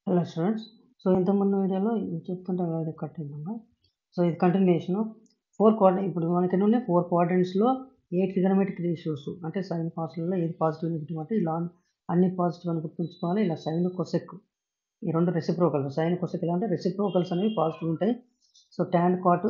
hello students so ఇంతకుముందు వీడియోలో ఇది చెప్తుంటే వీడియో కట్ అయిందమ్మా సో ఇది కంటిన్యూషన్ ఫోర్ క్వాడ్ర ఇప్పుడు మనకి ఎన్ని ఉన్నాయి ఫోర్ క్వాడ్రంట్స్లో ఎయిట్ ట్రిగనమెట్రిక్ రేషియోస్ అంటే సైన్ కాస్ట్లో ఏది పాజిటివ్ నెగిటివ్ అంటే ఇలా అన్ని పాజిటివ్ అని గుర్తుంచుకోవాలి ఇలా సైన్ కొసెక్ ఈ రెండు రెసిప్రోకల్స్ సైన్ కొసెక్ ఎలా అంటే రెసిప్రోకల్స్ అనేవి పాజిటివ్ ఉంటాయి సో ట్యాన్ కాట్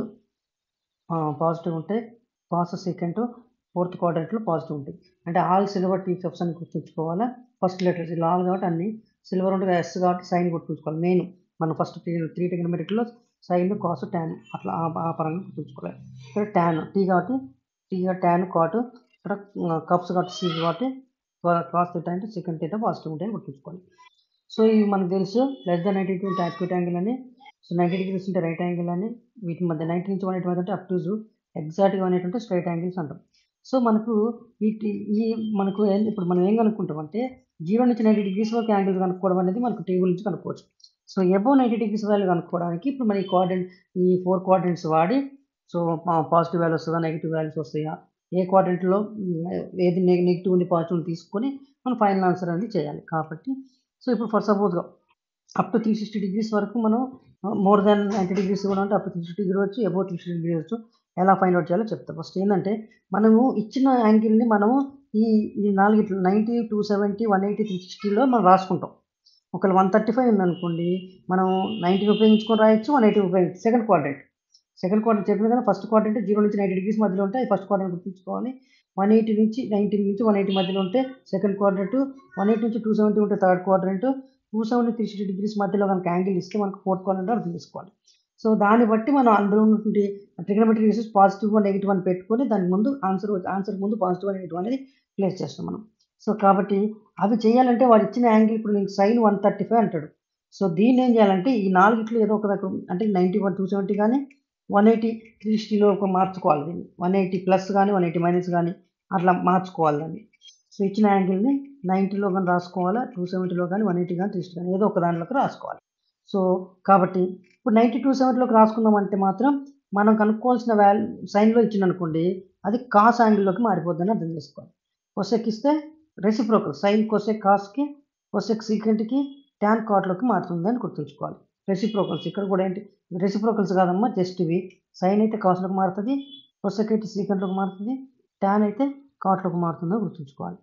పాజిటివ్ ఉంటాయి కాస్ సెకండ్ ఫోర్త్ క్వాడ్రంట్లో పాజిటివ్ ఉంటాయి అంటే ఆల్ సిల్వర్ టీ కప్స్ అని గుర్తుంచుకోవాలా ఫస్ట్ లెటర్స్ ఇలా ఆల్ కాబట్టి అన్ని సిల్వర్ ఉంటుంది ఎస్ కాబట్టి సైన్ గుర్తుంచుకోవాలి మెయిన్ మనం ఫస్ట్ త్రీ త్రీ టెగ్నమెటిక్లో సైన్ కాస్ ట్యాన్ అట్లా ఆ- ఆ పరంగా గుర్తుంచుకోవాలి ఇక్కడ ట్యాన్ టీ కాబట్టి టీ ట్యాన్ కాట్ ఇక్కడ కప్స్ కాబట్టి సి కాబట్టి కాస్ థీటా అంటే సెకండ్ థీటా పాజిటివ్ ఉంటాయని గుర్తుంచుకోవాలి సో ఇవి మనకు తెలుసు లెస్ దాన్ నైంటీ టూ అంటే యాక్యూట్ యాంగిల్ అని సో నైంటీ డిగ్రీస్ ఉంటే రైట్ యాంగిల్ అని వీటి మధ్య నైంటీ నుంచి వన్ ఎయిటీ మధ్య అంటే అప్ టు ఎగ్జాక్ట్గా అనేటువంటి స్ట్రైట్ యాంగిల్స్ అంటాం సో మనకు వీటి ఈ మనకు ఏం- ఇప్పుడు మనం ఏం కనుక్కుంటాం అంటే జీరో నుంచి నైంటీ డిగ్రీస్ వరకు యాంగిల్ కనుక్కోవడం అనేది మనకు టేబుల్ నుంచి కనుక్కోవచ్చు so above ninety degrees value కనుక్కోవడానికి ఇప్పుడు మన ఈ క్వాడ్రెంట్ ఈ ఫోర్ క్వాడ్రెంట్స్ వాడి సో పాజిటివ్ వాల్యూ వస్తుందా నెగిటివ్ వాల్యూస్ వస్తాయా ఏ క్వాడ్రెంట్లో ఏది నెగిటివ్ ఉంది పాజిటివ్ ఉంది తీసుకొని మనం ఫైనల్ ఆన్సర్ అనేది చేయాలి కాబట్టి సో ఇప్పుడు ఫర్ సపోజ్గా up to three sixty degrees వరకు మనం మోర్ దాన్ నైంటీ డిగ్రీస్ కూడా అంటే up to three sixty degree వచ్చు ఎబో త్రీ సిక్స్టీ డిగ్రీ వచ్చు ఎలా ఫైండ్ అవుట్ చేయాలో చెప్తాం ఫస్ట్ ఏంటంటే మనము ఇచ్చిన యాంగిల్ని మనము ఈ ఈ నాలుగిట్లు ninety two seventy one eighty three సిక్స్టీలో మనం రాసుకుంటాం ఒకవేళ వన్ థర్టీ ఫైవ్ ఉందనుకోండి మనం నైంటీని ఉపయోగించుకొని రాయొచ్చు వన్ ఎయిటీ ఉపయోగించి సెకండ్ క్వాడ్రెంట్ సెకండ్ క్వార్టర్ చెప్పిన కదా ఫస్ట్ క్వార్టర్ జీరో నుంచి నైంటీ డిగ్రీస్ మధ్యలో ఉంటాయి ఫస్ట్ క్వార్టర్ గుర్తుంచుకోవాలి వన్ ఎయిటీ నుంచి నైంటీ నుంచి వన్ ఎయిటీ మధ్యలో ఉంటే సెకండ్ క్వాడ్రెంట్ వన్ ఎయిటీ నుంచి టూ సెవెంటీ ఉంటే third quadrant two seventy three sixty degrees మధ్యలో కనుక యాంగిల్ ఇస్తే మనకు ఫోర్త్ క్వాడ్రెంట్ అర్థం చేసుకోవాలి సో దాన్ని బట్టి మనం అందులో ఉన్నటువంటి ట్రిగ్నమెట్రిక్ రిసెస్ పాజిటివ్ నెగిటివ్ అని పెట్టుకొని దాని ముందు ఆన్సర్ ఆన్సర్ ముందు పాజిటివ్ నెగిటివ్ అనేది ప్లేస్ చేస్తాం మనం సో కాబట్టి అవి చేయాలంటే వాడు ఇచ్చిన యాంగిల్ ఇప్పుడు నీకు సైన్ వన్ థర్టీ ఫైవ్ అంటాడు సో దీన్ని ఏం చేయాలంటే ఈ నాలుగిట్లో ఏదో ఒక దగ్గర అంటే నైంటీ వన్ టూ సెవెంటీ కానీ వన్ ఎయిటీ త్రీ సిక్స్టీలో ఒక మార్చుకోవాలి దీన్ని వన్ ఎయిటీ ప్లస్ కానీ వన్ ఎయిటీ మైనస్ కానీ అట్లా మార్చుకోవాలి దాన్ని సో ఇచ్చిన యాంగిల్ని నైంటీలో కానీ రాసుకోవాలా టూ సెవెంటీలో కానీ వన్ ఎయిటీ కానీ త్రీ సిక్స్టీ కానీ ఏదో ఒక దాంట్లోకి రాసుకోవాలి సో కాబట్టి ఇప్పుడు నైంటీ టూ సెవెంటీలోకి రాసుకున్నామంటే మాత్రం మనం కనుక్కోవాల్సిన వాల్యూ సైన్లో ఇచ్చిందనుకోండి అది కాస్ యాంగిల్లోకి మారిపోద్దని అర్థం చేసుకోవాలి కొసెక్ ఇస్తే రెసిప్రోకల్ సైన్ కొసెక్ కాస్కి కొసెక్ సీక్రెంట్కి ట్యాన్ కాట్లోకి మారుతుందని గుర్తుంచుకోవాలి రెసిప్రోకల్స్ ఇక్కడ కూడా ఏంటి రెసిప్రోకల్స్ కాదమ్మా జస్ట్ ఇవి సైన్ అయితే కాస్ట్లోకి మారుతుంది కొసెక్ అయితే సీక్రెంట్లోకి మారుతుంది ట్యాన్ అయితే కాట్లోకి మారుతుందని గుర్తుంచుకోవాలి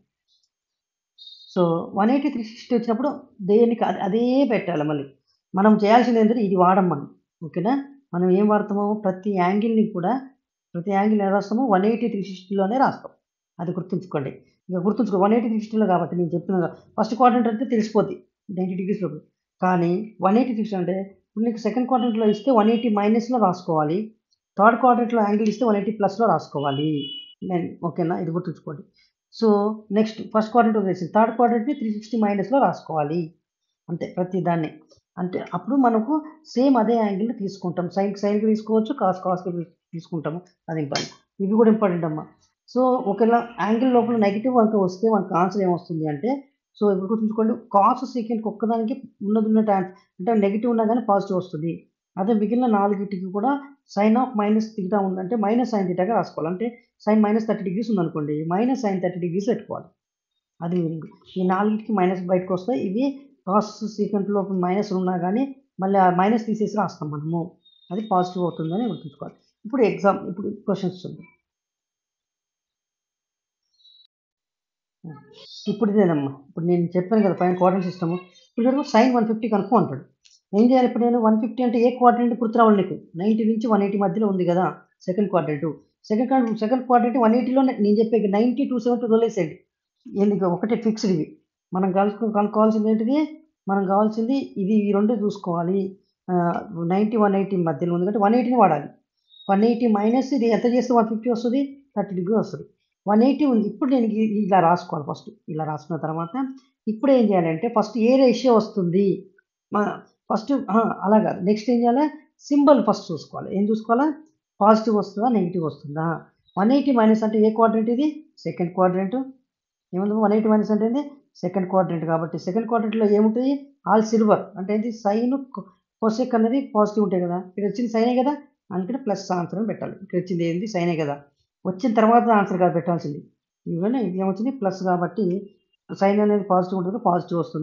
so one eighty three sixty వచ్చినప్పుడు దేనికి అదే- అదే పెట్టాలి మళ్ళీ మనం చేయాల్సింది ఏంటంటే ఇది వాడం మనం ఓకేనా మనం ఏం వాడతామో ప్రతి యాంగిల్ని కూడా ప్రతి యాంగిల్ ఎలా రాస్తామో వన్ ఎయిటీ త్రీ సిక్స్టీలోనే రాస్తాం అది గుర్తుంచుకోండి ఇక గుర్తుంచుకో వన్ ఎయిటీ త్రీ సిక్స్టీలో కాబట్టి నేను చెప్పిన ఫస్ట్ క్వార్టర్ అంటే తెలిసిపోద్ది నైంటీ డిగ్రీస్లో కానీ వన్ ఎయిటీ సిక్స్టీ అంటే ఇప్పుడు నీకు సెకండ్ క్వార్టర్లో ఇస్తే వన్ ఎయిటీ మైనస్లో రాసుకోవాలి థర్డ్ క్వార్టర్లో యాంగిల్ ఇస్తే వన్ ఎయిటీ ప్లస్లో రాసుకోవాలి నేను ఓకేనా ఇది గుర్తుంచుకోండి సో నెక్స్ట్ ఫస్ట్ క్వార్టర్ వేసింది థర్డ్ క్వార్టర్ని త్రీ సిక్స్టీ మైనస్లో రాసుకోవాలి అంతే ప్రతి దాన్ని అంటే అప్పుడు మనకు సేమ్ అదే యాంగిల్ తీసుకుంటాం సైన్ సైన్కి తీసుకోవచ్చు కాస్ కాస్కి తీసుకుంటాము అది ఇంపార్టెంట్ ఇవి కూడా ఇంపార్టెంట్ అమ్మా సో ఒకవేళ యాంగిల్ లోపల నెగిటివ్ కనుక వస్తే మనకు ఆన్సర్ ఏమొస్తుంది అంటే సో ఇప్పుడు గుర్తుంచుకోండి కాస్ సీకెంట్కి ఒక్కదానికి ఉన్నది ఉన్నట్టు ఆన్- అంటే నెగిటివ్ ఉన్నా కానీ పాజిటివ్ వస్తుంది అదే మిగిలిన నాలుగిటికి కూడా సైన్ ఆఫ్ మైనస్ తీటా ఉందంటే మైనస్ సైన్ తీటాగా రాసుకోవాలి అంటే సైన్ మైనస్ థర్టీ డిగ్రీస్ ఉందనుకోండి మైనస్ సైన్ థర్టీ డిగ్రీస్ పెట్టుకోవాలి అది మీనింగ్ ఈ నాలుగిటికి మైనస్ బయటకు వస్తాయి ఇవి కాస్ సీక్వెంట్లో మైనస్ ఉన్నా కానీ మళ్ళీ ఆ మైనస్ తీసేసి రాస్తాం మనము అది పాజిటివ్ అవుతుందని గుర్తుంచుకోవాలి ఇప్పుడు ఎగ్జామ్ ఇప్పుడు క్వశ్చన్స్ ఉంది ఇప్పుడు ఇదేనమ్మా ఇప్పుడు నేను చెప్పాను కదా పైన క్వార్టర్ సిస్టమ్ ఇప్పుడు వరకు సైన్ వన్ ఫిఫ్టీ కనుక్కో అంటాడు ఏం చేయాలి ఇప్పుడు నేను వన్ ఫిఫ్టీ అంటే ఏ క్వార్టర్ గుర్తు రావాలి నీకు నైంటీ నుంచి వన్ ఎయిటీ మధ్యలో ఉంది కదా second quarter second second quarter one ఎయిటీలో నేను చెప్పే నైంటీ టూ సెవెంటీ వదిలేసేయండి ఎందుకు ఒకటే ఫిక్స్డ్ ఇవి మనం కలుసుకో కనుక్కోవాల్సింది ఏంటిది మనం కావాల్సింది ఇది ఈ రెండు చూసుకోవాలి నైంటీ వన్ ఎయిటీ మధ్యలో ఉంది కాబట్టి వన్ ఎయిటీని వాడాలి వన్ ఎయిటీ మైనస్ ఇది ఎంత చేస్తే వన్ ఫిఫ్టీ వస్తుంది థర్టీ డిగ్రీ వస్తుంది వన్ ఎయిటీ ఉంది ఇప్పుడు నేను ఇ- ఇలా రాసుకోవాలి ఫస్ట్ ఇలా రాసుకున్న తర్వాత ఇప్పుడు ఏం చేయాలంటే ఫస్ట్ ఏ రేషియో వస్తుంది ఫస్ట్ అలా కాదు నెక్స్ట్ ఏం చేయాలి సింబల్ ఫస్ట్ చూసుకోవాలి ఏం చూసుకోవాలా పాజిటివ్ వస్తుందా నెగిటివ్ వస్తుందా వన్ ఎయిటీ మైనస్ అంటే ఏ క్వాడ్రెంట్ ఇది సెకండ్ క్వాడ్రెంట్ ఏముంది వన్ ఎయిటీ మైనస్ అంటే ఏంది సెకండ్ క్వాడ్రెంట్ కాబట్టి సెకండ్ క్వాడ్రెంట్లో ఏముంటుంది ఆల్ సిల్వర్ అంటే ఏంటి సైన్ కొసెక్ అనేది పాజిటివ్ ఉంటాయి కదా ఇక్కడ వచ్చింది సైనే కదా అందుకని ప్లస్ ఆన్సర్ అని పెట్టాలి ఇక్కడ వచ్చింది ఏంది సైనే కదా వచ్చిన తర్వాత ఆన్సర్ కాదు పెట్టాల్సింది ఇవన్నీ ఇది ఏమొచ్చింది ప్లస్ కాబట్టి సైన్ అనేది పాజిటివ్ ఉంటుంది పాజిటివ్ వస్తుంది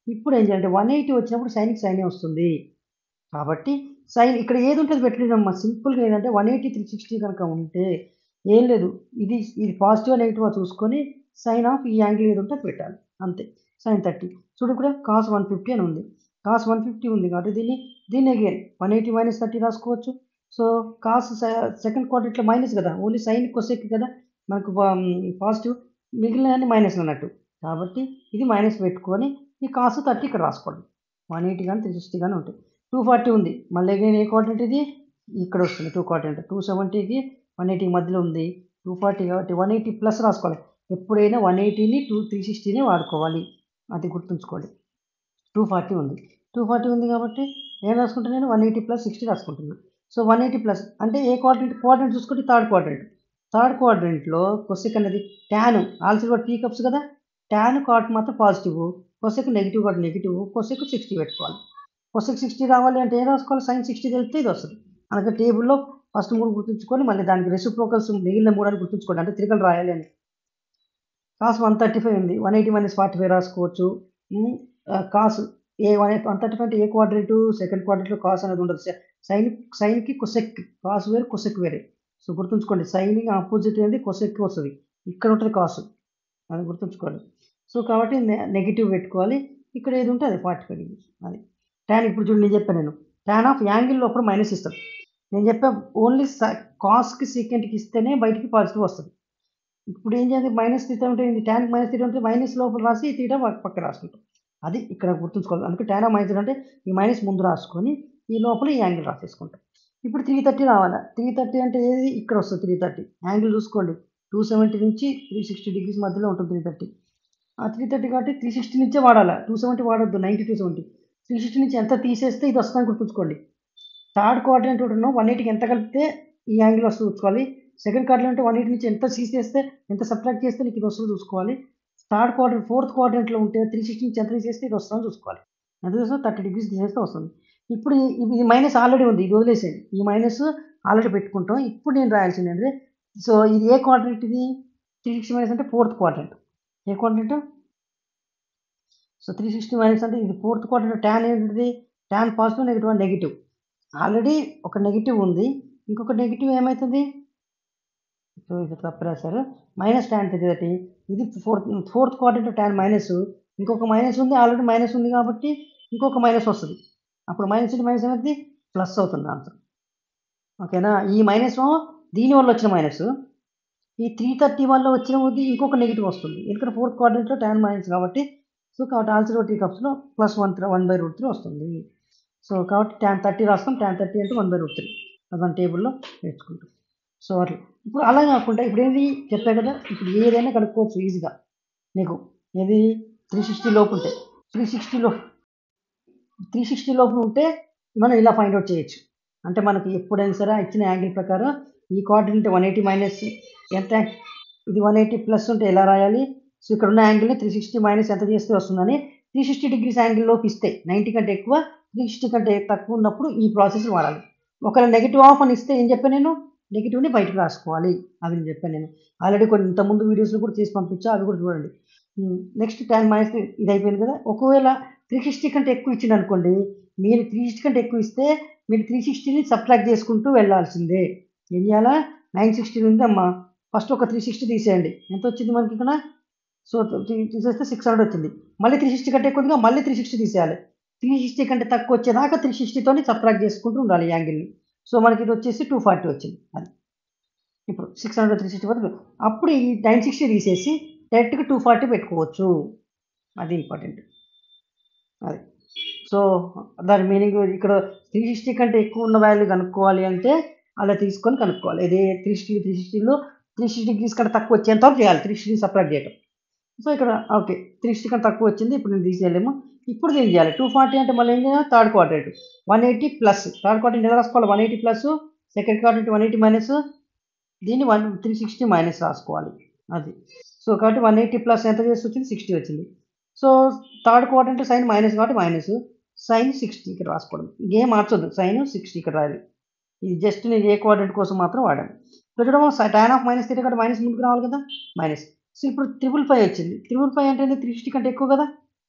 ఇప్పుడు ఏం చేయాలంటే వన్ ఎయిటీ వచ్చినప్పుడు సైన్కి సైనే వస్తుంది కాబట్టి సైన్ ఇక్కడ ఏది ఉంటుంది పెట్టలేదమ్మా సింపుల్గా ఏంటంటే వన్ ఎయిటీ త్రీ సిక్స్టీ కనుక ఉంటే ఏం లేదు ఇది ఇది పాజిటివ్ నెగిటివ్ చూసుకొని సైన్ ఆఫ్ ఈ యాంగిల్ ఏది ఉంటే అది పెట్టాలి అంతే సైన్ థర్టీ చూడు ఇక్కడ కాస్ వన్ ఫిఫ్టీ అని ఉంది కాస్ వన్ ఫిఫ్టీ ఉంది కాబట్టి దీన్ని దీన్ని again one eighty minus thirty రాసుకోవచ్చు సో కాస్ సెకండ్ క్వార్టర్లో మైనస్ కదా ఓన్లీ సైన్ కొసెక్ కదా మనకు పాజిటివ్ మిగిలిన మైనస్ అన్నట్టు కాబట్టి ఇది మైనస్ పెట్టుకొని ఈ కాసు థర్టీ ఇక్కడ రాసుకోండి వన్ ఎయిటీ కానీ త్రీ సిక్స్టీ కానీ ఉంటుంది టూ ఫార్టీ ఉంది మళ్ళీ అగైన్ ఏ క్వార్టెంట్ ఇది ఇక్కడ వస్తుంది టూ క్వార్టెంట్ టూ సెవెంటీకి వన్ ఎయిటీ మధ్యలో ఉంది టూ ఫార్టీ కాబట్టి వన్ ఎయిటీ ప్లస్ రాసుకోవాలి ఎప్పుడైనా వన్ ఎయిటీని టూ త్రీ సిక్స్టీనే వాడుకోవాలి అది గుర్తుంచుకోండి టూ ఫార్టీ ఉంది టూ ఫార్టీ ఉంది కాబట్టి ఏం రాసుకుంటాను నేను వన్ ఎయిటీ ప్లస్ సిక్స్టీ రాసుకుంటున్నాను సో వన్ ఎయిటీ ప్లస్ అంటే ఏ క్వార్టెంట్ క్వార్టెంట్ చూసుకుంటే థర్డ్ క్వార్టెంట్ థర్డ్ క్వాడ్రెంట్లో కొసెక్ అనేది ట్యాన్ ఆల్సీ కూడా టీ కప్స్ కదా ట్యాన్ కాట్ మాత్రం positive cosec negative cot negative cosec sixty పెట్టుకోవాలి కొసెక్ సిక్స్టీ రావాలి అంటే ఏం రాసుకోవాలి సైన్ సిక్స్టీ తెలిస్తే ఇది వస్తుంది అందుకే టేబుల్లో ఫస్ట్ మూడు గుర్తుంచుకొని మళ్ళీ దానికి రెసిప్రోకల్స్ మిగిలిన మూడు అని గుర్తుంచుకోండి అంటే త్రికలు రాయాలి అని కాస్ వన్ థర్టీ ఫైవ్ ఉంది one eighty minus forty five రాసుకోవచ్చు కాస్ ఏ వన్ వన్ థర్టీ ఫైవ్ అంటే ఏ క్వాడ్రెంట్ సెకండ్ క్వాడ్రెంట్లో కాస్ అనేది ఉండదు సైన్ సైన్కి కొసెక్ కాస్ వేరు కొసెక్ వేరే సో గుర్తుంచుకోండి సైన్కి ఆపోజిట్ అనేది కొసెక్ వస్తుంది ఇక్కడ ఉంటుంది కాసు అది గుర్తుంచుకోండి సో కాబట్టి నెగిటివ్ పెట్టుకోవాలి ఇక్కడ ఏది ఉంటే అది ఫార్టీ ఫైవ్ డిగ్రీస్ అది ట్యాన్ ఇప్పుడు చూడండి నేను చెప్పాను నేను ట్యాన్ ఆఫ్ యాంగిల్ లోపల మైనస్ ఇస్తాను నేను చెప్పా ఓన్లీ కాస్కి సీకెంట్కి ఇస్తేనే బయటికి పాజిటివ్ వస్తుంది ఇప్పుడు ఏం చేయాలి మైనస్ తీట ఉంటే ట్యాన్ మైనస్ తీట ఉంటే మైనస్ లోపల రాసి తీట పక్క రాసుకుంటాం అది ఇక్కడ గుర్తుంచుకోవాలి అందుకే ట్యాన్ ఆఫ్ మైనస్ అంటే ఈ మైనస్ ముందు రాసుకొని ఈ లోపల ఈ యాంగిల్ రాసేసుకుంటాం ఇప్పుడు త్రీ థర్టీ రావాలి త్రీ థర్టీ అంటే ఏది ఇక్కడ వస్తుంది త్రీ థర్టీ యాంగిల్ చూసుకోండి టూ సెవెంటీ నుంచి త్రీ సిక్స్టీ డిగ్రీస్ మధ్యలో ఉంటుంది త్రీ థర్టీ ఆ త్రీ థర్టీ కాబట్టి త్రీ సిక్స్టీ నుంచే వాడాలి టూ సెవెంటీ వాడద్దు ninety two seventy three sixty నుంచి ఎంత తీసేస్తే ఇది వస్తుందని గుర్తుంచుకోండి థర్డ్ క్వార్టర్ ఉంటున్నాం వన్ ఎయిటీకి ఎంత కలిపితే ఈ యాంగిల్ వస్తుంది చూసుకోవాలి సెకండ్ క్వార్టర్ అంటే వన్ ఎయిటీ నుంచి ఎంత తీసేస్తే ఎంత సబ్ట్రాక్ట్ చేస్తే నీకు ఇది వస్తుందో చూసుకోవాలి థర్డ్ క్వార్టర్ ఫోర్త్ క్వార్టర్లో ఉంటే త్రీ సిక్స్టీ నుంచి ఎంత తీసేస్తే ఇది వస్తుందో చూసుకోవాలి ఎంత చేస్తే థర్టీ డిగ్రీస్ తీసేస్తే వస్తుంది ఇప్పుడు ఇది మైనస్ ఆల్రెడీ ఉంది ఇది వదిలేసేయండి ఈ మైనస్ ఆల్రెడీ పెట్టుకుంటాం ఇప్పుడు నేను రాయాల్సింది అంటే సో ఇది ఏ క్వాడ్రెంట్ ఇది త్రీ సిక్స్టీ మైనస్ అంటే ఫోర్త్ క్వాడ్రెంట్ ఏ quadrant so three sixty minus అంటే ఇది ఫోర్త్ క్వాడ్రెంట్ ట్యాన్ ఏంటిది tan positive negative negative already ఒక నెగిటివ్ ఉంది ఇంకొక నెగిటివ్ ఏమవుతుంది సో ఇది తప్పు రాశారు మైనస్ ట్యాన్ తెలియదటి ఇది fourth fourth quadrant tan minus ఇంకొక మైనస్ ఉంది ఆల్రెడీ మైనస్ ఉంది కాబట్టి ఇంకొక మైనస్ వస్తుంది అప్పుడు మైనస్ ఇంటి మైనస్ అనేది ప్లస్ అవుతుంది ఆన్సర్ ఓకేనా ఈ మైనస్ దీని వల్ల వచ్చిన మైనస్ ఈ త్రీ థర్టీ వల్ల వచ్చిన ఇంకొక నెగిటివ్ వస్తుంది ఎందుకంటే ఫోర్త్ క్వార్టర్లో టెన్ మైనస్ కాబట్టి సో కాబట్టి ఆల్సర్ టీ కప్స్లో plus one three one by root three వస్తుంది సో కాబట్టి ట్యాన్ థర్టీ రాస్తాం ట్యాన్ థర్టీ అంటే వన్ బై రూట్ త్రీ అది టేబుల్లో నేర్చుకుంటాం సో అట్లా ఇప్పుడు అలా కాకుండా ఇప్పుడు ఏంటి చెప్పా కదా ఇప్పుడు ఏదైనా కనుక్కోవచ్చు ఈజీగా నీకు ఏది త్రీ సిక్స్టీ లోపు ఉంటే త్రీ సిక్స్టీలో త్రీ సిక్స్టీ లోపు ఉంటే మనం ఇలా ఫైండ్ అవుట్ చేయొచ్చు అంటే మనకి ఎప్పుడైనా సరే ఇచ్చిన యాంగిల్ ప్రకారం ఈ క్వార్టర్ వన్ ఎయిటీ మైనస్ ఎంత ఇది వన్ ఎయిటీ ప్లస్ ఉంటే ఎలా రాయాలి సో ఇక్కడ ఉన్న యాంగిల్ని త్రీ సిక్స్టీ మైనస్ ఎంత చేస్తే వస్తుందని త్రీ సిక్స్టీ డిగ్రీస్ యాంగిల్లోకి ఇస్తే నైంటీ కంటే ఎక్కువ త్రీ సిక్స్టీ కంటే తక్కువ ఉన్నప్పుడు ఈ ప్రాసెస్ వాడాలి ఒకవేళ నెగిటివ్ ఆఫ్ అని ఇస్తే ఏం చెప్పాను నేను నెగిటివ్ని బయటకు రాసుకోవాలి అవి నేను చెప్పాను నేను ఆల్రెడీ కొన్ని ఇంతకుముందు వీడియోస్లో కూడా చేసి పంపించా అవి కూడా చూడండి నెక్స్ట్ టెన్ మైనస్ ఇది అయిపోయింది కదా ఒకవేళ త్రీ సిక్స్టీ కంటే ఎక్కువ ఇచ్చింది అనుకోండి మీరు త్రీ సిక్స్టీ కంటే ఎక్కువ ఇస్తే మీరు త్రీ సిక్స్టీని సబ్ట్రాక్ట్ చేసుకుంటూ వెళ్ళాల్సిందే ఏం చేయాలా నైన్ సిక్స్టీ ఉంది అమ్మా ఫస్ట్ ఒక త్రీ సిక్స్టీ తీసేయండి ఎంత వచ్చింది మనకి ఇక్కడ సో తీసేస్తే సిక్స్ హండ్రెడ్ వచ్చింది మళ్ళీ త్రీ సిక్స్టీ కంటే ఎక్కువగా మళ్ళీ త్రీ సిక్స్టీ తీసేయాలి త్రీ సిక్స్టీ కంటే తక్కువ వచ్చేదాకా త్రీ సిక్స్టీతోని సబ్ట్రాక్ట్ చేసుకుంటూ ఉండాలి యాంగిల్ని సో మనకి ఇది వచ్చేసి టూ ఫార్టీ వచ్చింది అది ఇప్పుడు సిక్స్ హండ్రెడ్ త్రీ సిక్స్టీ వరకు అప్పుడు ఈ నైన్ సిక్స్టీ తీసేసి డైరెక్ట్గా టూ ఫార్టీ పెట్టుకోవచ్చు అది ఇంపార్టెంట్ అది సో దాని మీనింగ్ ఇక్కడ త్రీ సిక్స్టీ కంటే ఎక్కువ ఉన్న వాల్యూ కనుక్కోవాలి అంటే అలా తీసుకొని కనుక్కోవాలి ఇది త్రీ సిక్స్టీ త్రీ సిక్స్టీలో త్రీ సిక్స్టీ డిగ్రీస్ కంటే తక్కువ వచ్చేంత వరకు చేయాలి త్రీ సిక్స్టీ సపరేట్ చేయటం సో ఇక్కడ ఓకే త్రీ సిక్స్టీ కంటే తక్కువ వచ్చింది ఇప్పుడు నేను తీసేయలేము ఇప్పుడు దీన్ని చేయాలి టూ ఫార్టీ అంటే మళ్ళీ ఏం చేయాలి third quarter one eighty plus third quarter ఎలా రాసుకోవాలి one eighty plus second quarter one eighty minus దీన్ని వన్ త్రీ సిక్స్టీ మైనస్ రాసుకోవాలి అది సో కాబట్టి వన్ ఎయిటీ ప్లస్ ఎంత చేసి వచ్చింది సిక్స్టీ వచ్చింది సో థర్డ్ క్వార్టర్ అంటే సైన్ మైనస్ కాబట్టి మైనస్ సైన్ సిక్స్టీ ఇక్కడ రాసుకోవడం గేమ్ మార్చొద్దు సైన్ సిక్స్టీ ఇక్కడ రాయాలి ఇది జస్ట్ నేను ఏ క్వాడ్రెంట్ కోసం మాత్రం వాడాను ఇక్కడ చూడమో టైన్ ఆఫ్ మైనస్ త్రీ కాబట్టి మైనస్ ముందుకు రావాలి కదా మైనస్ సో ఇప్పుడు త్రిబుల్ ఫైవ్ వచ్చింది త్రిబుల్ ఫైవ్ అంటే త్రీ సిక్స్టీ కంటే ఎక్కువ కదా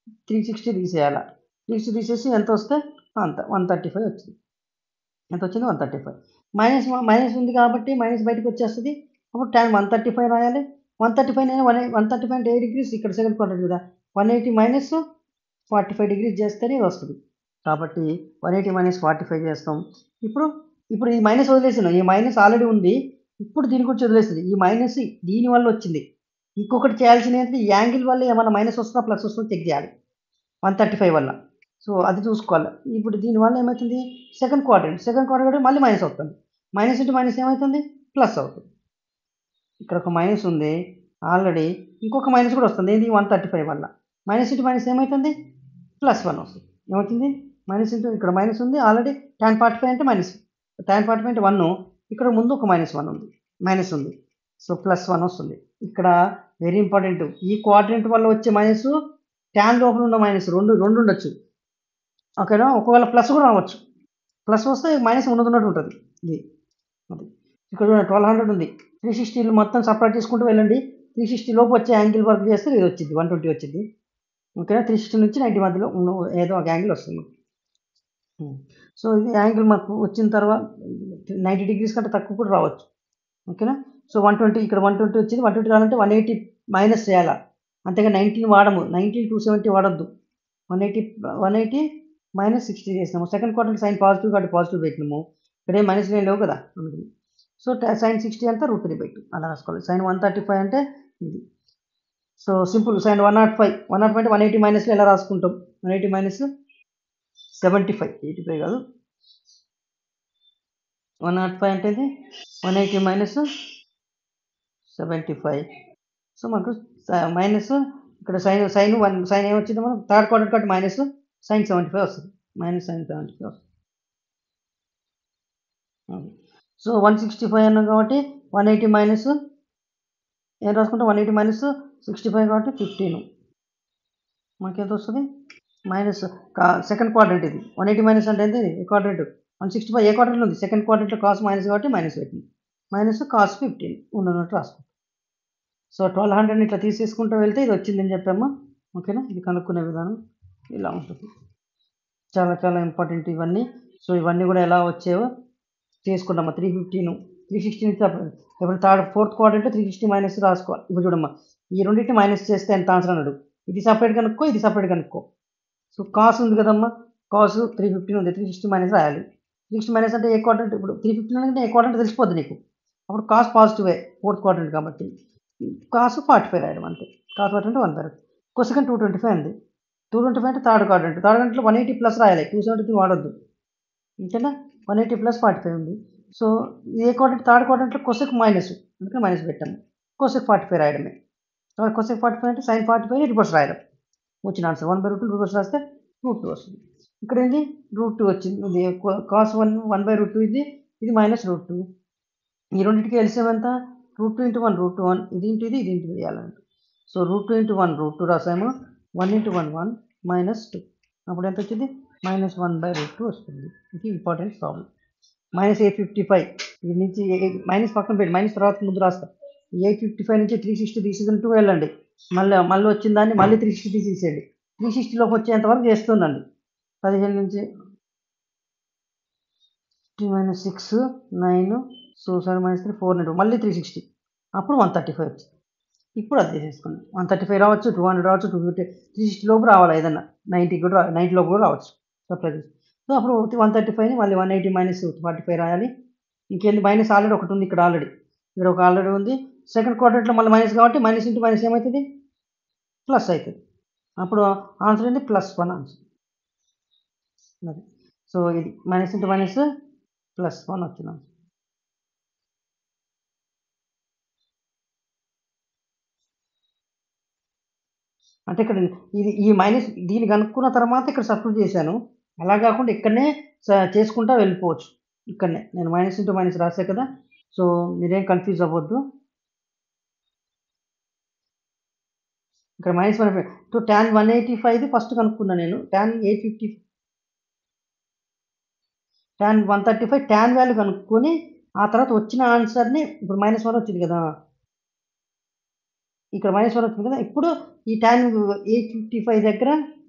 త్రీ సిక్స్టీ తీసేయాలి త్రీ సిక్స్టీ తీసేసి ఎంత వస్తే అంత వన్ థర్టీ ఫైవ్ వచ్చింది ఎంత వచ్చింది one thirty five minus minus ఉంది కాబట్టి మైనస్ బయటకు వచ్చేస్తుంది అప్పుడు టైం వన్ థర్టీ ఫైవ్ రాయాలి వన్ థర్టీ ఫైవ్ నేను వన్ వన్ థర్టీ ఫైవ్ అంటే ఏ డిగ్రీస్ ఇక్కడ సెకండ్ క్వార్టర్ కదా one eighty minus forty five degrees చేస్తేనే ఇది వస్తుంది కాబట్టి one eighty minus forty five చేస్తాం ఇప్పుడు ఇప్పుడు ఈ మైనస్ వదిలేసాను ఈ మైనస్ ఆల్రెడీ ఉంది ఇప్పుడు దీని గురించి వదిలేస్తుంది ఈ మైనస్ దీని వల్ల వచ్చింది ఇంకొకటి చేయాల్సింది ఏంటంటే ఈ యాంగిల్ వల్ల ఏమైనా మైనస్ వస్తుందా ప్లస్ వస్తుందో చెక్ చేయాలి వన్ థర్టీ ఫైవ్ వల్ల సో అది చూసుకోవాలి ఇప్పుడు దీనివల్ల ఏమవుతుంది సెకండ్ క్వార్టర్ సెకండ్ క్వార్టర్ మళ్ళీ మైనస్ అవుతుంది మైనస్ ఇంటూ మైనస్ ఏమవుతుంది ప్లస్ అవుతుంది ఇక్కడ ఒక మైనస్ ఉంది ఆల్రెడీ ఇంకొక మైనస్ కూడా వస్తుంది ఏంటి వన్ థర్టీ ఫైవ్ వల్ల మైనస్ ఇంటూ మైనస్ ఏమవుతుంది ప్లస్ వన్ వస్తుంది ఏమవుతుంది మైనస్ ఇంటూ ఇక్కడ మైనస్ ఉంది ఆల్రెడీ టెన్ ఫార్టీ ఫైవ్ అంటే మైనస్ టెన్ ఫార్టీ ఫైవ్ అంటే వన్ ఇక్కడ ముందు ఒక మైనస్ వన్ ఉంది మైనస్ ఉంది సో ప్లస్ వన్ వస్తుంది ఇక్కడ వెరీ ఇంపార్టెంట్ ఈ క్వాడ్రెంట్ వల్ల వచ్చే మైనస్ ట్యాన్ లోపల ఉన్న మైనస్ రెండు రెండు ఉండొచ్చు ఓకేనా ఒకవేళ ప్లస్ కూడా రావచ్చు ప్లస్ వస్తే మైనస్ ఉన్నది ఉన్నట్టు ఉంటుంది ఇది అది ఇక్కడ ట్వెల్వ్ హండ్రెడ్ ఉంది త్రీ సిక్స్టీలు మొత్తం సపరేట్ చేసుకుంటూ వెళ్ళండి త్రీ సిక్స్టీ లోపు వచ్చే యాంగిల్ వర్క్ చేస్తే ఇది వచ్చింది వన్ ట్వంటీ వచ్చింది ఓకేనా త్రీ సిక్స్టీ నుంచి నైంటీ మధ్యలో ఉన్న ఏదో ఒక యాంగిల్ వస్తుంది సో ఇది యాంగిల్ మాకు వచ్చిన తర్వాత నైంటీ డిగ్రీస్ కంటే తక్కువ కూడా రావచ్చు ఓకేనా సో వన్ ట్వంటీ ఇక్కడ వన్ ట్వంటీ వచ్చింది వన్ ట్వంటీ రావాలంటే వన్ ఎయిటీ మైనస్ చేయాలా అంతేగా నైన్టీన్ వాడము నైన్టీన్ టూ సెవెంటీ వాడద్దు one eighty one eighty minus sixty చేసినాము సెకండ్ క్వార్టర్ సైన్ పాజిటివ్ కాబట్టి పాజిటివ్ పెట్టినాము ఇక్కడ ఏం మైనస్ లేవు కదా అందుకని సో సైన్ సిక్స్టీ అంతా రూట్ త్రీ పెట్టు అలా రాసుకోవాలి సైన్ వన్ థర్టీ ఫైవ్ అంటే ఇది so simple sine one not five one not five అంటే వన్ ఎయిటీ మైనస్లో ఎలా రాసుకుంటాం one eighty minus seventy five eighty five కాదు వన్ నాట్ ఫైవ్ అంటే one eighty minus seventy five so మనకు minus ఇక్కడ సైన్ సైన్ వన్ సైన్ ఏమొచ్చింది మనం థర్డ్ క్వార్టర్ కాబట్టి మైనస్ సైన్ సెవెంటీ ఫైవ్ వస్తుంది మైనస్ సైన్ సెవెంటీ ఫైవ్ వస్తుంది so one sixty five అన్నాం కాబట్టి వన్ ఎయిటీ మైనస్ ఏం రాసుకుంటే one eighty minus sixty five కాబట్టి ఫిఫ్టీన్ మనకి ఎంత వస్తుంది మైనస్ సెకండ్ క్వాడ్రెంట్ ఇది వన్ ఎయిటీ మైనస్ అంటే ఎంత ఏ క్వాడ్రెంట్ వన్ సిక్స్టీ ఫైవ్ ఏ క్వార్టర్లో ఉంది సెకండ్ క్వార్టర్లో కాస్ మైనస్ కాబట్టి మైనస్ పెట్టింది మైనస్ కాస్ ఫిఫ్టీన్ ఉన్నట్టు రాసుకుంటాం సో ట్వెల్వ్ హండ్రెడ్ ఇట్లా తీసేసుకుంటూ వెళ్తే ఇది వచ్చిందని చెప్పాము ఓకేనా ఇది కనుక్కునే విధానం ఇలా ఉంటుంది చాలా చాలా ఇంపార్టెంట్ ఇవన్నీ సో ఇవన్నీ కూడా ఎలా వచ్చేవో చేసుకుంటామా త్రీ ఫిఫ్టీన్ త్రీ సిక్స్టీ ఇప్పుడు third fourth quarter three sixty minus రాసుకోవాలి ఇప్పుడు చూడమ్మా ఈ రెండింటి మైనస్ చేస్తే ఎంత ఆన్సర్ అన్నాడు ఇది సపరేట్ కనుక్కో ఇది సపరేట్ కనుక్కో సో కాస్ ఉంది కదమ్మా కాస్ త్రీ ఫిఫ్టీన్ ఉంది త్రీ సిక్స్టీ మైనస్ రాయాలి త్రీ సిక్స్టీ మైనస్ అంటే ఏ క్వార్టర్ ఇప్పుడు త్రీ ఫిఫ్టీన్ అంటే ఏ క్వార్టర్ తెలిసిపోద్ది నీకు అప్పుడు కాస్ పాజిటివే ఫోర్త్ క్వార్టర్ కాబట్టి కాసు ఫార్టీ ఫైవ్ రాయడం అంతే కాస్ ఫార్టీ అంటే one third second two twenty five ఉంది టూ ట్వంటీ ఫైవ్ అంటే థర్డ్ క్వాడ్రంట్ థర్డ్ గంటలో వన్ ఎయిటీ ప్లస్ రాయాలి టూ సెవెంటీ త్రీ వాడొద్దు ఇంతేనా one eighty plus forty five ఉంది సో ఏ క్వాడ్రంట్ థర్డ్ క్వాడ్రంట్లో కొసెక్ మైనస్ అందుకే మైనస్ పెట్టాము కొసెక్ ఫార్టీ ఫైవ్ రాయడమే కొసెక్ ఫార్టీ ఫైవ్ అంటే సైన్ ఫార్టీ ఫైవ్ రివర్స్ రాయడం వచ్చిన answer one by root reverse రాస్తే రూట్ టూ వస్తుంది ఇక్కడ ఏంటి రూట్ టూ వచ్చింది ఇది cos one one by root two ఇది ఇది మైనస్ రూట్ టూ ఈ రెండింటికి ఎల్సిఎం ఎంత root two into one root two one ఇది ఇంటూ ఇది ఇది ఇంటూ వేయాలంటే so root two into one root two రాసాము one into one one minus two అప్పుడు ఎంత వచ్చింది minus one by root two వస్తుంది ఇది important problem minus eight fifty five ఇది నుంచి మైనస్ పక్కన పెట్టి మైనస్ తర్వాత ముందు రాస్తా ఎయిట్ ఫిఫ్టీ ఫైవ్ నుంచి త్రీ సిక్స్టీ తీసేసుకుంటూ వెళ్ళండి మళ్ళీ మళ్ళీ వచ్చిన దాన్ని మళ్ళీ త్రీ సిక్స్టీ తీసేసేయండి త్రీ సిక్స్టీలోకి వచ్చేంత వరకు చేస్తుందండి పదిహేను నుంచి three minus six nine so seven minus three four hundred మళ్ళీ త్రీ సిక్స్టీ అప్పుడు వన్ థర్టీ ఫైవ్ వచ్చింది ఇప్పుడు అది తీసేసుకోండి వన్ థర్టీ ఫైవ్ రావచ్చు టూ హండ్రెడ్ రావచ్చు టూ ఫిఫ్టీ త్రీ సిక్స్టీ లోపు రావాలి ఏదన్నా నైంటీ కూడా నైంటీ లోపు కూడా రావచ్చు సప్లై చేసి సో అప్పుడు వన్ థర్టీ ఫైవ్ని మళ్ళీ one eighty minus forty five రాయాలి ఇంకేంది మైనస్ ఆల్రెడీ ఒకటి ఉంది ఇక్కడ ఆల్రెడీ ఇక్కడ ఒక ఆల్రెడీ ఉంది సెకండ్ క్వార్టర్లో మళ్ళీ మైనస్ కాబట్టి మైనస్ ఇంటూ మైనస్ ఏమవుతుంది ప్లస్ అవుతుంది అప్పుడు ఆన్సర్ ఏంటి ప్లస్ వన్ ఆన్సర్ అది సో ఇది minus into minus plus one వచ్చిన ఆన్సర్ అంటే ఇక్కడ ఇది ఈ మైనస్ దీన్ని కనుక్కున్న తర్వాత ఇక్కడ సబ్స్టిట్యూట్ చేశాను అలా కాకుండా ఇక్కడనే స- చేసుకుంటా వెళ్ళిపోవచ్చు ఇక్కడనే నేను మైనస్ ఇంటూ మైనస్ రాసా కదా సో మీరేం కన్ఫ్యూజ్ అవ్వద్దు ఇక్కడ minus one so tan one eighty five first కనుక్కున్నా నేను tan eight fifty tan one thirty five tan value కనుక్కొని ఆ తర్వాత వచ్చిన ఆన్సర్ని ఇప్పుడు మైనస్ వన్ వచ్చింది కదా ఇక్కడ మైనస్ వన్ వచ్చింది కదా ఇప్పుడు ఈ ట్యాన్ ఎయిట్ ఫిఫ్టీ ఫైవ్ దగ్గర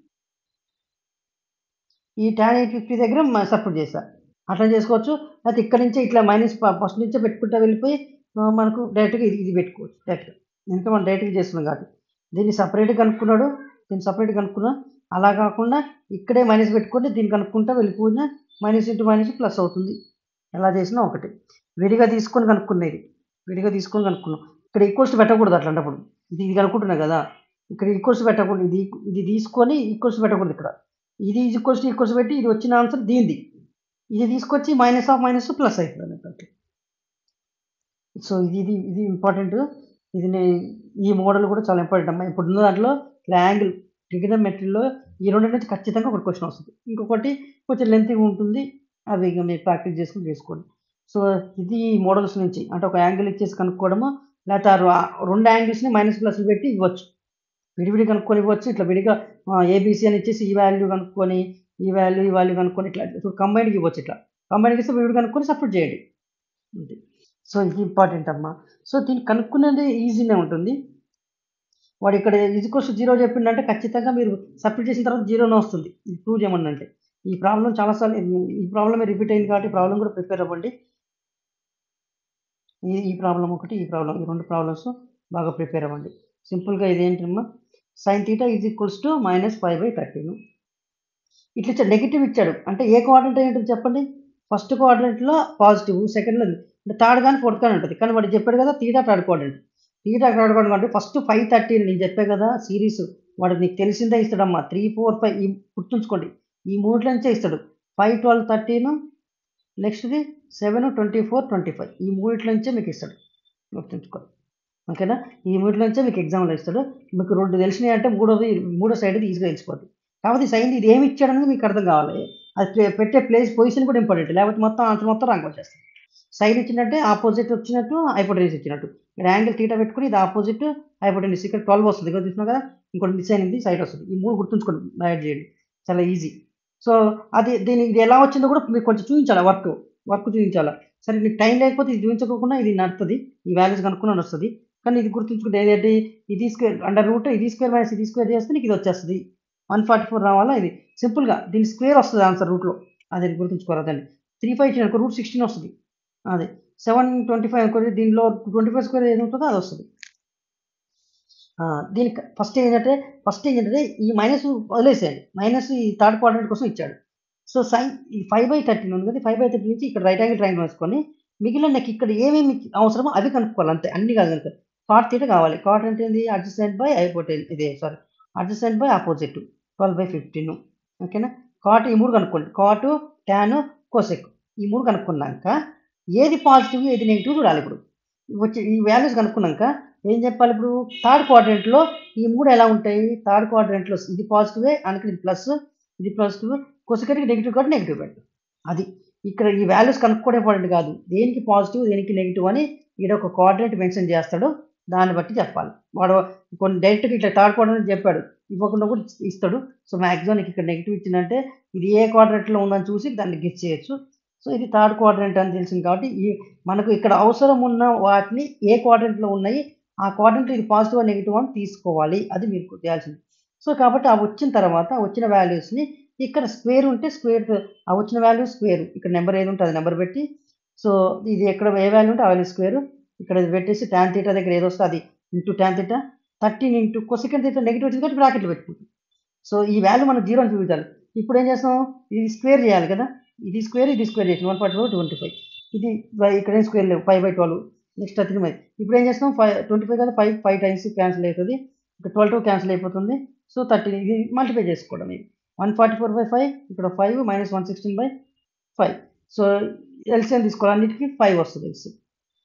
ఈ ట్యాన్ ఎయిట్ ఫిఫ్టీ దగ్గర సపోర్ట్ చేస్తా అట్లా చేసుకోవచ్చు లేకపోతే ఇక్కడ నుంచే ఇట్లా మైనస్ ఫస్ట్ నుంచే పెట్టుకుంటా వెళ్ళిపోయి ఆ, మనకు డైరెక్ట్గా ఇది ఇది పెట్టుకోవచ్చు డైరెక్ట్గా ఎందుకంటే మనం డైరెక్ట్గా చేస్తున్నాం కాబట్టి దీన్ని సపరేట్గా కనుక్కున్నాడు దీన్ని సపరేట్గా కనుక్కున్నా అలా కాకుండా ఇక్కడే మైనస్ పెట్టుకుంటే దీన్ని కనుక్కుంటా వెళ్ళిపోయినా మైనస్ ఇంటూ మైనస్ ప్లస్ అవుతుంది ఎలా చేసినా ఒకటి విడిగా తీసుకొని కనుక్కునేది విడిగా తీసుకొని కనుక్కున్నాం ఇక్కడ ఈక్వల్స్ పెట్టకూడదు అట్లాంటప్పుడు ఇది ఇది కనుక్కుంటున్నా కదా ఇక్కడ ఈక్వల్స్ పెట్టకూడదు ఇది ఇది తీసుకొని ఈక్వల్స్ పెట్టకూడదు ఇక్కడ ఇది ఈక్వల్స్ ఈక్వల్స్ పెట్టి ఇది వచ్చిన ఆన్సర్ దీనిది ఇది తీసుకొచ్చి మైనస్ ఆఫ్ మైనస్ ప్లస్ అవుతుంది అన్నట్టు సో ఇది ఇది ఇది ఇంపార్టెంట్ ఇది నే- ఈ మోడల్ కూడా చాలా ఇంపార్టెంట్ అమ్మా ఇప్పుడు ఉన్న దాంట్లో యాంగిల్ ట్రిగనమెట్రీలో ఈ రెండు నుంచి ఖచ్చితంగా ఒక క్వశ్చన్ వస్తుంది ఇంకొకటి కొంచెం లెంతీగా ఉంటుంది అది ఇక మీరు ప్రాక్టీస్ చేసుకుని చేసుకోండి సో ఇది మోడల్స్ నుంచి అంటే ఒక యాంగిల్ ఇచ్చేసి కనుక్కోవడము లేకపోతే ఆ ర- రెండు యాంగిల్స్ని మైనస్ ప్లస్ పెట్టి ఇవ్వచ్చు విడివిడి కనుక్కొని ఇవ్వచ్చు ఇట్లా విడిగా ఏబీసీ అని ఇచ్చేసి ఈ వాల్యూ కనుక్కొని ఈ వాల్యూ ఈ వాల్యూ కనుక్కొని ఇట్లా ఇప్పుడు కంబైన్కి ఇవ్వచ్చు ఇట్లా కంబైన్కి ఇస్తే విడివిడి కనుక్కొని సపోర్ట్ చేయండి అంతే సో ఇది ఇంపార్టెంట్ అమ్మా సో దీన్ని కనుక్కునేది ఈజీనే ఉంటుంది వాడు ఇక్కడ ఈజ్కోస్ జీరో చెప్పిండంటే ఖచ్చితంగా మీరు సబ్మిట్ చేసిన తర్వాత జీరోనే వస్తుంది ఇది ప్రూవ్ చేయమని అంటే ఈ ప్రాబ్లం చాలాసార్లు ఈ- ఈ ప్రాబ్లమ్ రిపీట్ అయింది కాబట్టి ప్రాబ్లం కూడా ప్రిపేర్ అవ్వండి ఈ ఈ ప్రాబ్లం ఒకటి ఈ ప్రాబ్లం ఈ రెండు ప్రాబ్లమ్స్ బాగా ప్రిపేర్ అవ్వండి సింపుల్గా ఇది ఏంటమ్మా sine theta is equals to minus five by thirteen ఇట్లా ఇచ్చాడు నెగిటివ్ ఇచ్చాడు అంటే ఏ కోఆర్డినేట్ ఏంటో చెప్పండి ఫస్ట్ కోఆర్డినేట్లో పాజిటివ్ సెకండ్లో అంటే థర్డ్ కానీ ఫోర్త్ కానీ ఉంటుంది కానీ వాడు చెప్పాడు కదా theta third coordinate theta third coordinate అంటే ఫస్ట్ ఫైవ్ థర్టీ నేను చెప్పే కదా సిరీస్ వాడు నీకు తెలిసిందే ఇస్తాడమ్మా త్రీ ఫోర్ ఫైవ్ ఈ గుర్తుంచుకోండి ఈ మూడిలో నుంచే ఇస్తాడు ఫైవ్ ట్వెల్వ్ థర్టీన్ నెక్స్ట్ది seven twenty four twenty five ఈ మూడిట్లో నుంచే మీకు ఇస్తాడు గుర్తుంచుకోండి ఓకేనా ఈ మూడిలో నుంచే మీకు ఎగ్జామ్లో ఇస్తాడు మీకు రెండు తెలిసినాయి అంటే మూడోది మూడో సైడ్ ఈజీగా తెలిసిపోద్ది కాబట్టి సైన్ ఇది ఏమి ఇచ్చాడనేది మీకు అర్థం కావాలి అది ప్లే- పెట్టే ప్లేస్ పొజిషన్ కూడా ఇంపార్టెంట్ లేకపోతే మొత్తం ఆన్సర్ మొత్తం ర్యాంక్ వచ్చేస్తుంది సైడ్ ఇచ్చినట్టే ఆపోజిట్ వచ్చినట్టు హైపోటెన్యూస్ ఇచ్చినట్టు ఇక్కడ యాంగిల్ తీటా పెట్టుకుని ఇది ఆపోజిట్ హైపోటెన్యూస్ ఇక్కడ ట్వెల్వ్ వస్తుంది ఇక్కడ చూసినా కదా ఇంకోటి మిస్ అయింది సైడ్ వస్తుంది ఈ మూడు గుర్తుంచుకోండి యాడ్ చేయండి చాలా ఈజీ సో అది దీని ఇది ఎలా వచ్చిందో కూడా మీకు కొంచెం చూపించాలి వర్క్ వర్క్ చూపించాలి సరే నీకు టైం లేకపోతే ఇది చూపించకుండా ఇది నడుతుంది ఈ వాల్యూస్ కనుక్కుని వస్తుంది కానీ ఇది గుర్తుంచుకుంటే ఏదేంటి ఇది స్క్వేర్ అండర్ రూట్ ఇది స్క్వేర్ మైనస్ ఇది స్క్వేర్ చేస్తే నీకు ఇది వచ్చేస్తుంది వన్ ఫార్టీ ఫోర్ రావాలా ఇది సింపుల్గా దీని స్క్వేర్ వస్తుంది ఆన్సర్ రూట్లో అదే గుర్తుంచుకోరు అదండి త్రీ ఫైవ్ ఇచ్చిన అనుకో రూట్ సిక్స్టీన్ వస్తుంది అదే సెవెన్ ట్వంటీ ఫైవ్ అనుకోండి దీనిలో ట్వంటీ ఫైవ్ స్క్వేర్ ఏది ఉంటుందో అది వస్తుంది ఆ, దీనికి ఫస్ట్ ఏంటంటే ఫస్ట్ ఏంటంటే ఈ మైనస్ వదిలేసేయండి మైనస్ ఈ థర్డ్ క్వాడ్రంట్ కోసం ఇచ్చాడు సో సైన్ ఈ ఫైవ్ బై థర్టీన్ ఉంది కదా ఫైవ్ బై థర్టీ నుంచి ఇక్కడ రైట్ యాంగిల్ ట్రైంగిల్ వేసుకొని మిగిలిన నాకు ఇక్కడ ఏమేమి అవసరమో అవి కనుక్కోవాలి అంతే అన్ని కాదు కనుక కాట్ తీట కావాలి కాట్ అంటే ఏంది అడ్జస్టెంట్ బై అయిపోతే ఇదే sorry adjacent by opposite twelve by fifteen ఓకేనా కాట్ ఈ మూడు కనుక్కోండి కాటు ట్యాన్ కోసెక్ ఈ మూడు కనుక్కున్నాక ఏది పాజిటివ్ ఏది నెగిటివ్ చూడాలి ఇప్పుడు వచ్చి ఈ వాల్యూస్ కనుక్కున్నాక ఏం చెప్పాలి ఇప్పుడు థర్డ్ క్వాడ్రెంట్లో ఈ మూడు ఎలా ఉంటాయి థర్డ్ క్వాడ్రెంట్లో ఇది పాజిటివే అందుకని ఇది ప్లస్ ఇది పాజిటివ్ కొసకటికి నెగిటివ్ కాబట్టి నెగిటివ్ పెట్టు అది ఇక్కడ ఈ వాల్యూస్ కనుక్కోవడం ఇంపార్టెంట్ కాదు దేనికి పాజిటివ్ దేనికి నెగిటివ్ అని ఈడ ఒక కోఆర్డినేట్ మెన్షన్ చేస్తాడు దాన్ని బట్టి చెప్పాలి వాడు కొన్ని డైరెక్ట్గా ఇట్లా థర్డ్ కోఆర్డినేట్ చెప్పాడు ఇవ్వకుండా కూడా ఇస్తాడు సో మ్యాక్సిమం నీకు ఇక్కడ నెగిటివ్ ఇచ్చిందంటే ఇది ఏ కోఆర్డినేట్లో ఉందని చూసి దాన్ని గెస్ చేయొచ్చు సో ఇది థర్డ్ క్వాడ్రంట్ అని తెలిసింది కాబట్టి ఈ మనకు ఇక్కడ అవసరం ఉన్న వాటిని ఏ క్వాడ్రంట్లో ఉన్నాయి ఆ క్వాడ్రంట్ ఇది పాజిటివ్ నెగిటివ్ అని తీసుకోవాలి అది మీరు చేయాల్సింది సో కాబట్టి ఆ వచ్చిన తర్వాత ఆ వచ్చిన వాల్యూస్ని ఇక్కడ స్క్వేర్ ఉంటే స్క్వేర్ ఆ వచ్చిన వాల్యూ స్క్వేర్ ఇక్కడ నెంబర్ ఏది ఉంటే అది నెంబర్ పెట్టి సో ఇది ఎక్కడ ఏ వాల్యూ ఉంటే ఆ వాల్యూ స్క్వేర్ ఇక్కడ ఇది పెట్టేసి ట్యాన్ తీటా దగ్గర ఏది వస్తే అది into tan theta thirteen into cosecant theta negative వచ్చింది కాబట్టి బ్రాకెట్లు పెట్టుకుంటాం సో ఈ వాల్యూ మనం జీరో అని చూపించాలి ఇప్పుడు ఏం చేస్తాం ఇది స్క్వేర్ చేయాలి కదా ఇది స్క్వేర్ ఇది స్క్వేర్ చేసి one forty four twenty five ఇది బై- ఇక్కడ ఏం స్క్వేర్ లేవు five by twelve next three by ఇప్పుడు ఏం చేస్తాం ఫైవ్ ట్వంటీ ఫైవ్ కదా ఫైవ్ ఫైవ్ టైమ్స్ క్యాన్సిల్ అవుతుంది ఇక్కడ ట్వెల్వ్ టూ క్యాన్సిల్ అయిపోతుంది సో థర్టీ ఇది మల్టిప్లై చేసుకోవడం ఇది one forty four by five ఇక్కడ five minus one sixteen by five so LCM తీసుకోవాలి అన్నిటికీ ఫైవ్ వస్తుంది ఎల్సిఎం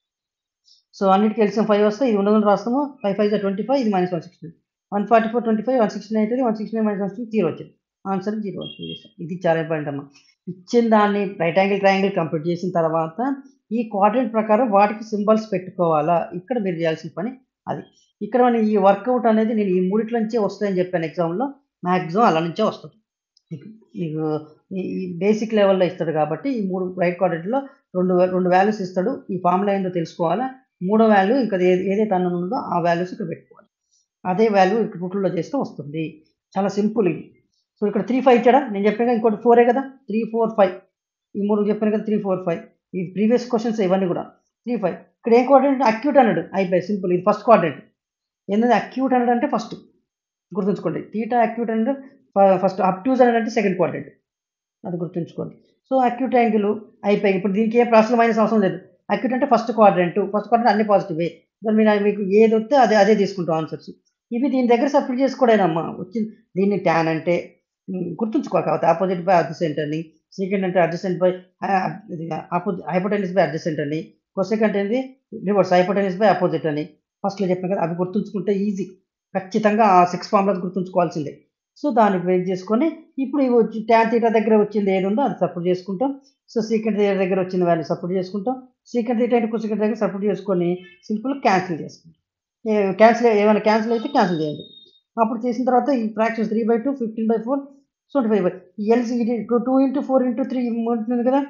సో అన్నిటికీ ఎల్సిఎం ఫైవ్ వస్తే ఇది ఉండదు రాస్తాము ఫైవ్ ఫైవ్ ట్వంటీ ఫైవ్ ఇది minus one sixteen one forty four twenty five one sixteen అవుతుంది one sixteen minus one zero వచ్చింది ఆన్సర్ జీరో వచ్చింది ఇది చాలా ఇంపార్టెంట్ అమ్మా ఇచ్చిన దాన్ని రైట్ యాంగిల్ ట్రయాంగిల్ కంప్లీట్ చేసిన తర్వాత ఈ క్వాడ్రెంట్ ప్రకారం వాటికి సింబల్స్ పెట్టుకోవాలా ఇక్కడ మీరు చేయాల్సిన పని అది ఇక్కడ మన ఈ వర్కౌట్ అనేది నేను ఈ మూడిట్ల నుంచే వస్తాయని చెప్పాను ఎగ్జామ్లో మ్యాక్సిమం అలా నుంచే వస్తుంది మీకు మీకు ఈ- ఈ బేసిక్ లెవెల్లో ఇస్తాడు కాబట్టి ఈ మూడు రైట్ క్వాడ్రెంట్లో రెండు రెండు వాల్యూస్ ఇస్తాడు ఈ ఫార్ములా ఏందో తెలుసుకోవాలా మూడో వాల్యూ ఇంకా ఏది ఏదైతే అన్నం ఉందో ఆ వాల్యూస్ ఇక్కడ పెట్టుకోవాలి అదే వాల్యూ ఇక్కడ రూట్లో చేస్తే వస్తుంది చాలా సింపుల్ ఇది సో ఇక్కడ త్రీ ఫైవ్ ఇచ్చాడా నేను చెప్పాను కదా ఇంకోటి ఫోరే కదా త్రీ ఫోర్ ఫైవ్ ఈ మూడు చెప్పాను కదా త్రీ ఫోర్ ఫైవ్ ఈ ప్రీవియస్ క్వశ్చన్స్ ఇవన్నీ కూడా త్రీ ఫైవ్ ఇక్కడ ఏం కోఆర్డినేట్ అక్యూట్ అన్నాడు అయిపోయి సింపుల్ ఇది ఫస్ట్ కోఆర్డినేట్ ఏంటంటే అక్యూట్ అన్నాడు అంటే ఫస్ట్ గుర్తుంచుకోండి థీటా అక్యూట్ అంటే ఫస్ట్ అప్ట్యూజ్ అన్నాడు అంటే సెకండ్ కోఆర్డినేట్ అది గుర్తుంచుకోండి సో అక్యూట్ యాంగిల్ అయిపోయి ఇప్పుడు దీనికి ఏ ప్లస్ మైనస్ అవసరం లేదు అక్యూట్ అంటే ఫస్ట్ క్వాడ్రెంట్ ఫస్ట్ క్వాడ్రెంట్ అన్ని పాజిటివే దాని మీద మీకు ఏది వస్తే అదే అదే తీసుకుంటాం ఆన్సర్స్ ఇవి దీని దగ్గర సబ్స్టిట్యూట్ చేసుకోవడేనమ్మా వచ్చింది దీన్ని ట్యాన్ అంటే ఉమ్, గుర్తుంచుకోకపోతే ఆపోజిట్ బై అడ్జసెంట్ అని సెకండ్ అంటే adjacent by opposite hypotenuse by adjacent అని కొసెకంట్ ఏంది రివర్స్ హైపోటెనిస్ బై అపోజిట్ అని ఫస్ట్లో చెప్పాను కదా అవి గుర్తుంచుకుంటే ఈజీ ఖచ్చితంగా ఆ సిక్స్ ఫార్ములాస్ గుర్తుంచుకోవాల్సిందే సో దాన్ని బేస్ చేసుకొని ఇప్పుడు ఇవి వచ్చి ట్యాన్ తీటా దగ్గర వచ్చింది ఏది ఉందో అది సపోర్ట్ చేసుకుంటాం సో సీకెంట్ తీటా దగ్గర వచ్చిన వాల్యూ సపోర్ట్ చేసుకుంటాం సీకెంట్ తీటా అంటే కొసెకంట్ దగ్గర సపోర్ట్ చేసుకొని సింపుల్ క్యాన్సిల్ చేసుకుంటాం క్యాన్సిల్ ఏమైనా క్యాన్సిల్ అయితే క్యాన్సిల్ చేయండి అప్పుడు చేసిన తర్వాత ఈ fractions three by two fifteen by four twenty five by LC two two into four into three ఉంటుంది కదా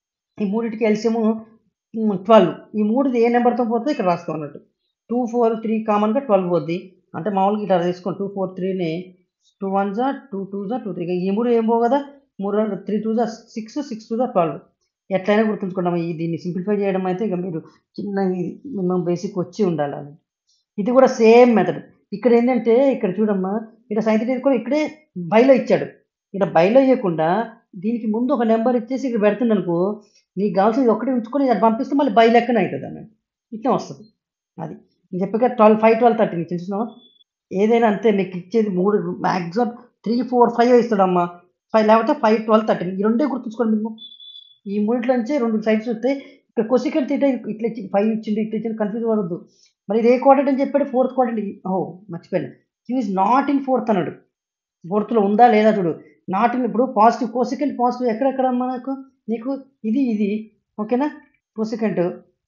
ఈ మూడింటికి ఎల్సిఎం ట్వెల్వ్ ఈ మూడుది ఏ నెంబర్తో పోతే ఇక్కడ రాస్తాం అన్నట్టు టూ ఫోర్ త్రీ కామన్గా ట్వెల్వ్ పోద్ది అంటే మామూలుగా ఇట్లా తీసుకోండి టూ ఫోర్ త్రీని టూ వన్ జా టూ టూ జా టూ త్రీ ఈ మూడు ఏం పోవు కదా మూడు త్రీ టూ జా సిక్స్ సిక్స్ టూ జా ట్వెల్వ్ ఎట్లయినా గుర్తుంచుకుంటాం ఈ దీన్ని సింప్లిఫై చేయడం అయితే ఇక మీరు చిన్న మినిమం బేసిక్ వచ్చి ఉండాలి అది ఇది కూడా సేమ్ మెథడ్ ఇక్కడ ఏంటంటే ఇక్కడ చూడమ్మా ఇక్కడ సైంటిఫిక్ కూడా ఇక్కడే బైలో ఇచ్చాడు ఇక్కడ బైలో ఇవ్వకుండా దీనికి ముందు ఒక నెంబర్ ఇచ్చేసి ఇక్కడ పెడుతుంది అనుకో నీకు కావాల్సింది ఒకటి ఉంచుకొని అది పంపిస్తే మళ్ళీ బై లెక్కన అవుతుంది అన్నట్టు ఇట్లా వస్తుంది అది నేను చెప్పాక ట్వెల్వ్ ఫైవ్ ట్వెల్వ్ థర్టీన్ చూసినావా ఏదైనా అంతే మీకు ఇచ్చేది మూడు మ్యాక్సిమం త్రీ ఫోర్ ఫైవ్ ఇస్తాడమ్మా ఫైవ్ లేకపోతే ఫైవ్ ట్వెల్వ్ థర్టీన్ ఈ రెండే గుర్తుంచుకోండి మేము ఈ మూడిట్లో నుంచే రెండు సైడ్స్ వస్తాయి ఇక్కడ కొసికల్ తీట ఇట్లా ఇచ్చి ఫైవ్ ఇచ్చిండు ఇట్లా ఇచ్చిండు కన్ఫ్యూజ్ పడద్దు మరి ఇది ఏ క్వార్టర్ అని చెప్పాడు ఫోర్త్ క్వార్టర్ ఓ మర్చిపోయాను he is not in fourth అన్నాడు ఫోర్త్లో ఉందా లేదా చూడు నాట్ ఇన్ ఇప్పుడు పాజిటివ్ కోసికెంట్ పాజిటివ్ ఎక్కడెక్కడ మనకు నీకు ఇది ఇది ఓకేనా cosecant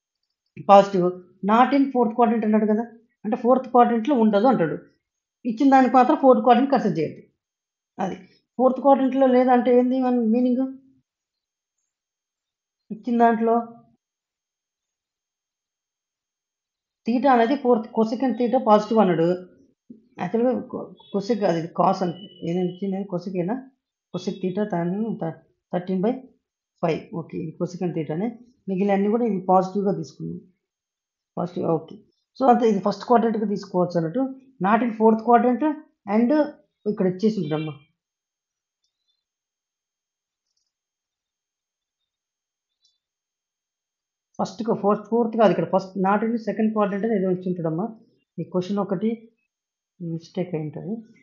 positive not in fourth quadrant అన్నాడు కదా అంటే ఫోర్త్ క్వార్టెంట్లో ఉండదు అంటాడు ఇచ్చిన దానికి మాత్రం ఫోర్త్ క్వార్టెంట్ కన్సిడర్ చేయండి అది ఫోర్త్ క్వార్టెంట్లో లేదంటే ఏంది మన మీనింగ్ ఇచ్చిన దాంట్లో తీటా అనేది ఫోర్త్ కొసికెన్ తీటా పాజిటివ్ అన్నాడు యాక్చువల్గా కొసిక్ అది కాస్ అని ఏదైనా ఇచ్చింది కొసికేనా కొసిక్ తీటా దాన్ని థర్టీన్ బై ఫైవ్ ఓకే ఇది కొసికెన్ తీటానే మిగిలిన అన్ని కూడా ఇది పాజిటివ్గా తీసుకున్నాం పాజిటివ్ ఓకే సో అంతే ఇది ఫస్ట్ క్వాడ్రెంట్గా తీసుకోవచ్చు అన్నట్టు not in fourth quadrant and ఇక్కడ ఇచ్చేసి ఉంటాడమ్మా ఫస్ట్ ఫోర్త్ ఫోర్త్ కాదు ఇక్కడ first not in second quadrant ఏదో ఇచ్చి ఉంటాడమ్మా ఈ క్వశ్చన్ ఒకటి మిస్టేక్ అయి ఉంటుంది